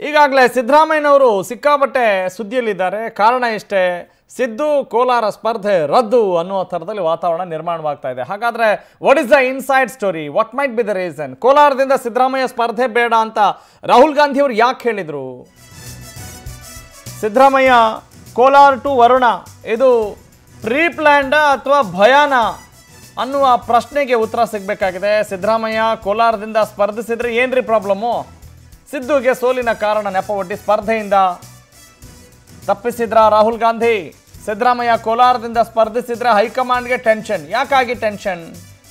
ಈಗಾಗಲೇ ಸಿದ್ದರಾಮಯ್ಯನವರು ಸಿಕ್ಕಾಪಟ್ಟೆ ಸುದ್ದಿಯಲ್ಲಿದ್ದಾರೆ ಕಾರಣ ಇಷ್ಟೇ ಸಿದ್ದು ಕೋಲಾರ ಸ್ಪರ್ಧೆ ರದ್ದು ಅನ್ನುವ ಥರದಲ್ಲಿ ವಾತಾವರಣ ನಿರ್ಮಾಣವಾಗ್ತಾ ಇದೆ ಹಾಗಾದ್ರೆ what is the inside story what might be the reason ಕೋಲಾರದಿಂದ ಸಿದ್ದರಾಮಯ್ಯ ಸ್ಪರ್ಧೆ ಬೇಡ ಅಂತ ರಾಹುಲ್ ಗಾಂಧಿ ಅವರು ಯಾಕೆ ಹೇಳಿದರು ಸಿದ್ದರಾಮಯ್ಯ ಕೋಲಾರ ಟು ವರುಣ ಇದು ಪ್ರೀ ಪ್ಲ್ಯಾಂಡ ಅಥವಾ ಭಯಾನ ಅನ್ನುವ ಪ್ರಶ್ನೆಗೆ ಉತ್ತರ ಸಿಗಬೇಕಾಗಿದೆ ಸಿದ್ದರಾಮಯ್ಯ ಕೋಲಾರದಿಂದ ಸ್ಪರ್ಧಿಸಿದ್ರೆ ಏನ್ರಿ ಪ್ರಾಬ್ಲಮ್ಮು ಸಿದ್ದುಗೆ ಸೋಲಿನ ಕಾರಣ ನೆಪ ಒಡ್ಡಿ ಸ್ಪರ್ಧೆಯಿಂದ ತಪ್ಪಿಸಿದ್ರ ರಾಹುಲ್ ಗಾಂಧಿ ಸಿದ್ದರಾಮಯ್ಯ ಕೋಲಾರದಿಂದ ಸ್ಪರ್ಧಿಸಿದ್ರೆ ಹೈಕಮಾಂಡ್ಗೆ ಟೆನ್ಷನ್ ಯಾಕಾಗಿ ಟೆನ್ಷನ್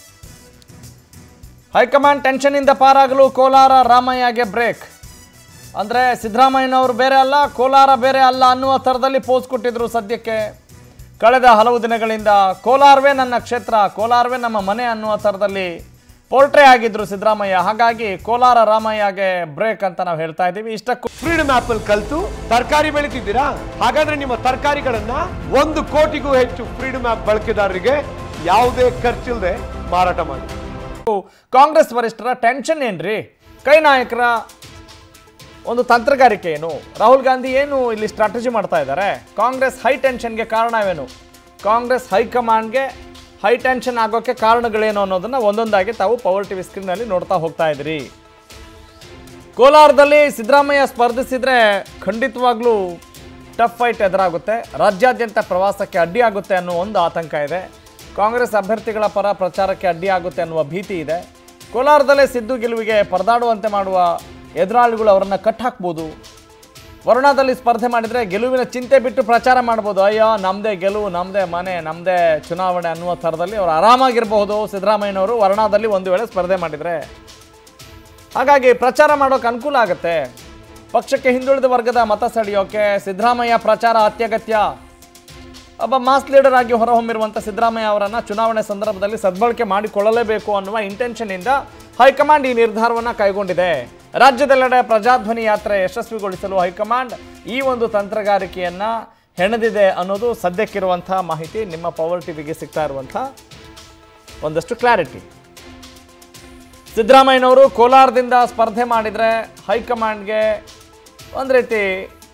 ಹೈಕಮಾಂಡ್ ಟೆನ್ಷನ್ನಿಂದ ಪಾರಾಗಲು ಕೋಲಾರ ರಾಮಯ್ಯಗೆ ಬ್ರೇಕ್ ಅಂದರೆ ಸಿದ್ದರಾಮಯ್ಯನವರು ಬೇರೆ ಅಲ್ಲ ಕೋಲಾರ ಬೇರೆ ಅಲ್ಲ ಅನ್ನುವ ಥರದಲ್ಲಿ ಪೋಸ್ ಕೊಟ್ಟಿದ್ರು ಸದ್ಯಕ್ಕೆ ಕಳೆದ ಹಲವು ದಿನಗಳಿಂದ ಕೋಲಾರವೇ ನನ್ನ ಕ್ಷೇತ್ರ ಕೋಲಾರವೇ ನಮ್ಮ ಮನೆ ಅನ್ನುವ ಥರದಲ್ಲಿ ಪೋರ್ಟ್ರೇ ಆಗಿದ್ರು ಸಿದ್ದರಾಮಯ್ಯ ಹಾಗಾಗಿ ಕೋಲಾರ ರಾಮಯ್ಯಗೆ ಬ್ರೇಕ್ ಅಂತ ನಾವು ಹೇಳ್ತಾ ಇದ್ದೀವಿ ಇಷ್ಟಕ್ಕೂ ಫ್ರೀಡಮ್ ಆಪ್ ಅಲ್ಲಿ ಕಲ್ತು ತರಕಾರಿ ಬೆಳಿತಿದ್ದೀರಾ ಹಾಗಾದ್ರೆ ನಿಮ್ಮ ತರಕಾರಿಗಳನ್ನ ಒಂದು ಕೋಟಿಗೂ ಹೆಚ್ಚು ಫ್ರೀಡಮ್ ಆಪ್ ಬಳಕೆದಾರರಿಗೆ ಯಾವುದೇ ಖರ್ಚಿಲ್ಲದೆ ಮಾರಾಟ ಮಾಡಿ ಕಾಂಗ್ರೆಸ್ ವರಿಷ್ಠರ ಟೆನ್ಷನ್ ಏನ್ರಿ ಕೈ ನಾಯಕರ ಒಂದು ತಂತ್ರಗಾರಿಕೆ ಏನು ರಾಹುಲ್ ಗಾಂಧಿ ಏನು ಇಲ್ಲಿ ಸ್ಟ್ರಾಟಜಿ ಮಾಡ್ತಾ ಇದ್ದಾರೆ ಕಾಂಗ್ರೆಸ್ ಹೈ ಟೆನ್ಷನ್ಗೆ ಕಾರಣವೇನು ಕಾಂಗ್ರೆಸ್ ಹೈಕಮಾಂಡ್ಗೆ ಹೈ ಟೆನ್ಷನ್ ಆಗೋಕ್ಕೆ ಕಾರಣಗಳೇನು ಅನ್ನೋದನ್ನ ಒಂದೊಂದಾಗಿ ತಾವು ಪವರ್ ಟಿವಿ ಸ್ಕ್ರೀನ್ನಲ್ಲಿ ನೋಡ್ತಾ ಹೋಗ್ತಾ ಇದ್ರಿ ಕೋಲಾರದಲ್ಲಿ ಸಿದ್ದರಾಮಯ್ಯ ಸ್ಪರ್ಧಿಸಿದ್ರೆ ಖಂಡಿತವಾಗ್ಲೂ ಟಫ್ ಫೈಟ್ ಎದುರಾಗುತ್ತೆ ರಾಜ್ಯಾದ್ಯಂತ ಪ್ರವಾಸಕ್ಕೆ ಅಡ್ಡಿ ಆಗುತ್ತೆ ಅನ್ನೋ ಒಂದು ಆತಂಕ ಇದೆ ಕಾಂಗ್ರೆಸ್ ಅಭ್ಯರ್ಥಿಗಳ ಪರ ಪ್ರಚಾರಕ್ಕೆ ಅಡ್ಡಿ ಆಗುತ್ತೆ ಅನ್ನುವ ಭೀತಿ ಇದೆ ಕೋಲಾರದಲ್ಲೇ ಸಿದ್ದು ಗೆಲುವಿಗೆ ಪರದಾಡುವಂತೆ ಮಾಡುವ ಎದುರಾಳಿಗಳು ಅವರನ್ನು ಕಟ್ಟಾಕ್ಬೋದು ವರುಣಾದಲ್ಲಿ ಸ್ಪರ್ಧೆ ಮಾಡಿದರೆ ಗೆಲುವಿನ ಚಿಂತೆ ಬಿಟ್ಟು ಪ್ರಚಾರ ಮಾಡ್ಬೋದು ಅಯ್ಯೋ ನಮ್ಮದೇ ಗೆಲುವು ನಮ್ಮದೇ ಮನೆ ನಮ್ಮದೇ ಚುನಾವಣೆ ಅನ್ನುವ ಥರದಲ್ಲಿ ಅವರು ಆರಾಮಾಗಿರಬಹುದು ಸಿದ್ದರಾಮಯ್ಯನವರು ವರುಣಾದಲ್ಲಿ ಒಂದು ವೇಳೆ ಸ್ಪರ್ಧೆ ಮಾಡಿದರೆ ಹಾಗಾಗಿ ಪ್ರಚಾರ ಮಾಡೋಕೆ ಅನುಕೂಲ ಆಗುತ್ತೆ ಪಕ್ಷಕ್ಕೆ ಹಿಂದುಳಿದ ವರ್ಗದ ಮತ ಸೆಳೆಯೋಕೆ ಸಿದ್ದರಾಮಯ್ಯ ಪ್ರಚಾರ ಅತ್ಯಗತ್ಯ ಒಬ್ಬ ಮಾಸ್ ಲೀಡರ್ ಆಗಿ ಹೊರಹೊಮ್ಮಿರುವಂಥ ಸಿದ್ದರಾಮಯ್ಯ ಅವರನ್ನು ಚುನಾವಣೆ ಸಂದರ್ಭದಲ್ಲಿ ಸದ್ಬಳಕೆ ಮಾಡಿಕೊಳ್ಳಲೇಬೇಕು ಅನ್ನುವ ಇಂಟೆನ್ಷನ್ನಿಂದ ಹೈಕಮಾಂಡ್ ಈ ನಿರ್ಧಾರವನ್ನು ಕೈಗೊಂಡಿದೆ ರಾಜ್ಯದೆಲ್ಲೆಡೆ ಪ್ರಜಾಧ್ವನಿ ಯಾತ್ರೆ ಯಶಸ್ವಿಗೊಳಿಸಲು ಹೈಕಮಾಂಡ್ ಈ ಒಂದು ತಂತ್ರಗಾರಿಕೆಯನ್ನು ಹೆಣೆದಿದೆ ಅನ್ನೋದು ಸದ್ಯಕ್ಕಿರುವಂಥ ಮಾಹಿತಿ ನಿಮ್ಮ ಪವರ್ ಟಿವಿಗೆ ಸಿಗ್ತಾ ಇರುವಂಥ ಒಂದಷ್ಟು ಕ್ಲಾರಿಟಿ ಸಿದ್ದರಾಮಯ್ಯನವರು ಕೋಲಾರದಿಂದ ಸ್ಪರ್ಧೆ ಮಾಡಿದರೆ ಹೈಕಮಾಂಡ್ಗೆ ಒಂದು ರೀತಿ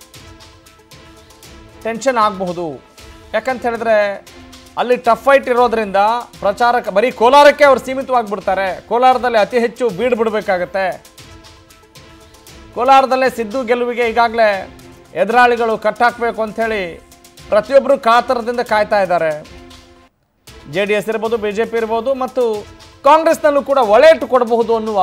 ಟೆನ್ಷನ್ ಆಗಬಹುದು ಯಾಕಂತ ಹೇಳಿದ್ರೆ ಅಲ್ಲಿ ಟಫ್ ಫೈಟ್ ಇರೋದ್ರಿಂದ ಪ್ರಚಾರಕ್ಕೆ ಬರೀ ಕೋಲಾರಕ್ಕೆ ಅವ್ರು ಸೀಮಿತವಾಗಿಬಿಡ್ತಾರೆ ಕೋಲಾರದಲ್ಲಿ ಅತಿ ಹೆಚ್ಚು ಬೀಡ್ ಬಿಡಬೇಕಾಗತ್ತೆ ಕೋಲಾರದಲ್ಲೇ ಸಿದ್ದು ಗೆಲುವಿಗೆ ಈಗಾಗಲೇ ಎದುರಾಳಿಗಳು ಕಟ್ಟಾಕಬೇಕು ಅಂಥೇಳಿ ಪ್ರತಿಯೊಬ್ಬರು ಕಾತರದಿಂದ ಕಾಯ್ತಾ ಇದ್ದಾರೆ ಜೆ ಡಿ ಎಸ್ ಇರ್ಬೋದು ಬಿ ಜೆ ಪಿ ಇರ್ಬೋದು ಮತ್ತು ಕಾಂಗ್ರೆಸ್ನಲ್ಲೂ ಕೂಡ ಒಳೆಟ್ಟು ಕೊಡಬಹುದು ಅನ್ನುವ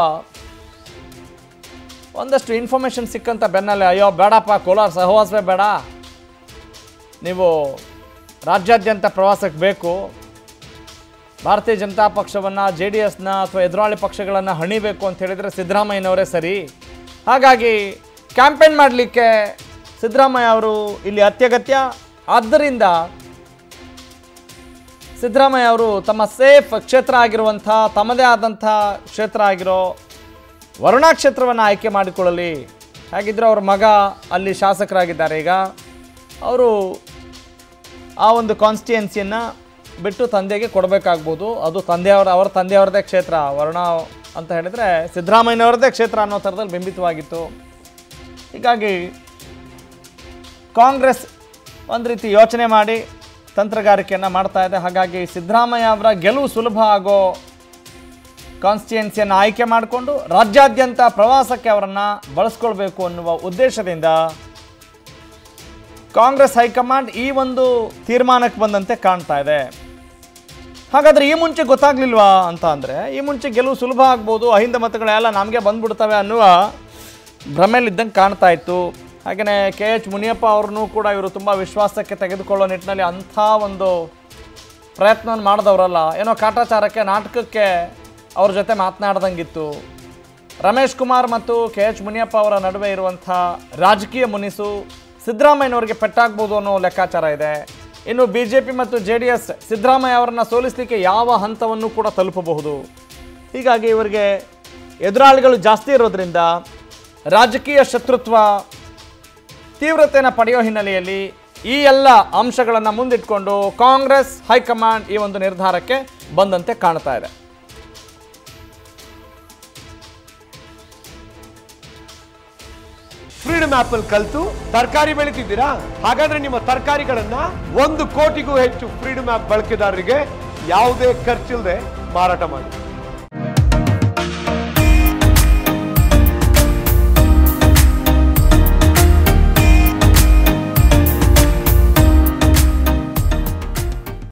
ಒಂದಷ್ಟು ಇನ್ಫಾರ್ಮೇಷನ್ ಸಿಕ್ಕಂತ ಬೆನ್ನಲ್ಲೇ ಅಯ್ಯೋ ಬೇಡಪ್ಪ ಕೋಲಾರ ಸಹವಾಸವೇ ಬೇಡ ನೀವು ರಾಜ್ಯಾದ್ಯಂತ ಪ್ರವಾಸಕ್ಕೆ ಬೇಕು ಭಾರತೀಯ ಜನತಾ ಪಕ್ಷವನ್ನು ಜೆ ಡಿ ಎಸ್ನ ಅಥವಾ ಎದುರಾಳಿ ಪಕ್ಷಗಳನ್ನು ಹಣಿಬೇಕು ಅಂತ ಹೇಳಿದರೆ ಸಿದ್ದರಾಮಯ್ಯನವರೇ ಸರಿ ಹಾಗಾಗಿ ಕ್ಯಾಂಪೇನ್ ಮಾಡಲಿಕ್ಕೆ ಸಿದ್ದರಾಮಯ್ಯ ಅವರು ಇಲ್ಲಿ ಅತ್ಯಗತ್ಯ ಆದ್ದರಿಂದ ಸಿದ್ದರಾಮಯ್ಯ ಅವರು ತಮ್ಮ ಸೇಫ್ ಕ್ಷೇತ್ರ ಆಗಿರುವಂಥ ತಮ್ಮದೇ ಆದಂಥ ಕ್ಷೇತ್ರ ಆಗಿರೋ ವರುಣಾ ಕ್ಷೇತ್ರವನ್ನು ಆಯ್ಕೆ ಮಾಡಿಕೊಳ್ಳಲಿ ಹಾಗಿದ್ರೆ ಅವ್ರ ಮಗ ಅಲ್ಲಿ ಶಾಸಕರಾಗಿದ್ದಾರೆ ಈಗ ಅವರು ಆ ಒಂದು ಕಾನ್ಸ್ಟಿಟ್ಯುಯೆನ್ಸಿಯನ್ನು ಬಿಟ್ಟು ತಂದೆಗೆ ಕೊಡಬೇಕಾಗ್ಬೋದು ಅದು ತಂದೆಯವರ ಅವರ ತಂದೆಯವರದೇ ಕ್ಷೇತ್ರ ವರುಣ ಅಂತ ಹೇಳಿದರೆ ಸಿದ್ದರಾಮಯ್ಯನವರದೇ ಕ್ಷೇತ್ರ ಅನ್ನೋ ಥರದಲ್ಲಿ ಬಿಂಬಿತವಾಗಿತ್ತು ಹೀಗಾಗಿ ಕಾಂಗ್ರೆಸ್ ಒಂದು ರೀತಿ ಯೋಚನೆ ಮಾಡಿ ತಂತ್ರಗಾರಿಕೆಯನ್ನು ಮಾಡ್ತಾ ಇದೆ ಹಾಗಾಗಿ ಸಿದ್ದರಾಮಯ್ಯ ಅವರ ಗೆಲುವು ಸುಲಭ ಆಗೋ ಕಾನ್ಸ್ಟಿಟ್ಯುಯೆನ್ಸಿಯನ್ನು ಆಯ್ಕೆ ಮಾಡಿಕೊಂಡು ರಾಜ್ಯಾದ್ಯಂತ ಪ್ರವಾಸಕ್ಕೆ ಅವರನ್ನು ಬಳಸ್ಕೊಳ್ಬೇಕು ಅನ್ನುವ ಉದ್ದೇಶದಿಂದ ಕಾಂಗ್ರೆಸ್ ಹೈಕಮಾಂಡ್ ಈ ಒಂದು ತೀರ್ಮಾನಕ್ಕೆ ಬಂದಂತೆ ಕಾಣ್ತಾ ಇದೆ ಹಾಗಾದ್ರೆ ಈ ಮುಂಚೆ ಗೊತ್ತಾಗ್ಲಿಲ್ವಾ ಅಂತ ಅಂದರೆ ಈ ಮುಂಚೆ ಗೆಲುವು ಸುಲಭ ಆಗ್ಬೋದು ಅಹಿಂದ ಮತಗಳೆಲ್ಲ ನಮಗೆ ಬಂದ್ಬಿಡ್ತವೆ ಅನ್ನುವ ಭ್ರಮೆಯಲ್ಲಿದ್ದಂಗೆ ಕಾಣ್ತಾ ಇತ್ತು ಹಾಗೆಯೇ ಕೆ ಎಚ್ ಮುನಿಯಪ್ಪ ಅವ್ರನ್ನೂ ಕೂಡ ಇವರು ತುಂಬ ವಿಶ್ವಾಸಕ್ಕೆ ತೆಗೆದುಕೊಳ್ಳೋ ನಿಟ್ಟಿನಲ್ಲಿ ಅಂಥ ಒಂದು ಪ್ರಯತ್ನವನ್ನು ಮಾಡಿದವರಲ್ಲ ಏನೋ ಕಾಟಾಚಾರಕ್ಕೆ ನಾಟಕಕ್ಕೆ ಅವ್ರ ಜೊತೆ ಮಾತನಾಡ್ದಂಗಿತ್ತು ರಮೇಶ್ ಕುಮಾರ್ ಮತ್ತು ಕೆ ಎಚ್ ಮುನಿಯಪ್ಪ ಅವರ ನಡುವೆ ಇರುವಂಥ ರಾಜಕೀಯ ಮುನಿಸು ಸಿದ್ದರಾಮಯ್ಯನವರಿಗೆ ಪೆಟ್ಟಾಗ್ಬೋದು ಅನ್ನೋ ಲೆಕ್ಕಾಚಾರ ಇದೆ ಇನ್ನು ಬಿ ಜೆ ಪಿ ಮತ್ತು ಜೆ ಡಿ ಎಸ್ ಸಿದ್ದರಾಮಯ್ಯ ಅವರನ್ನ ಸೋಲಿಸಲಿಕ್ಕೆ ಯಾವ ಹಂತವನ್ನು ಕೂಡ ತಲುಪಬಹುದು ಹೀಗಾಗಿ ಇವರಿಗೆ ಎದುರಾಳಿಗಳು ಜಾಸ್ತಿ ಇರೋದ್ರಿಂದ ರಾಜಕೀಯ ಶತ್ರುತ್ವ ತೀವ್ರತೆಯನ್ನು ಪಡೆಯೋ ಹಿನ್ನೆಲೆಯಲ್ಲಿ ಈ ಎಲ್ಲ ಅಂಶಗಳನ್ನು ಮುಂದಿಟ್ಕೊಂಡು ಕಾಂಗ್ರೆಸ್ ಹೈಕಮಾಂಡ್ ಈ ಒಂದು ನಿರ್ಧಾರಕ್ಕೆ ಬಂದಂತೆ ಕಾಣ್ತಾ ಇದೆ ಫ್ರೀಡಮ್ ಆಪ್ ಅಲ್ಲಿ ಕಲ್ತು ತರಕಾರಿ ಬೆಳಿತಿದ್ದೀರಾ ಹಾಗಾದ್ರೆ ನಿಮ್ಮ ತರಕಾರಿಗಳನ್ನ ಒಂದು ಕೋಟಿಗೂ ಹೆಚ್ಚು ಫ್ರೀಡಮ್ ಆಪ್ ಬಳಕೆದಾರರಿಗೆ ಯಾವುದೇ ಖರ್ಚಿಲ್ಲದೆ ಮಾರಾಟ ಮಾಡಿ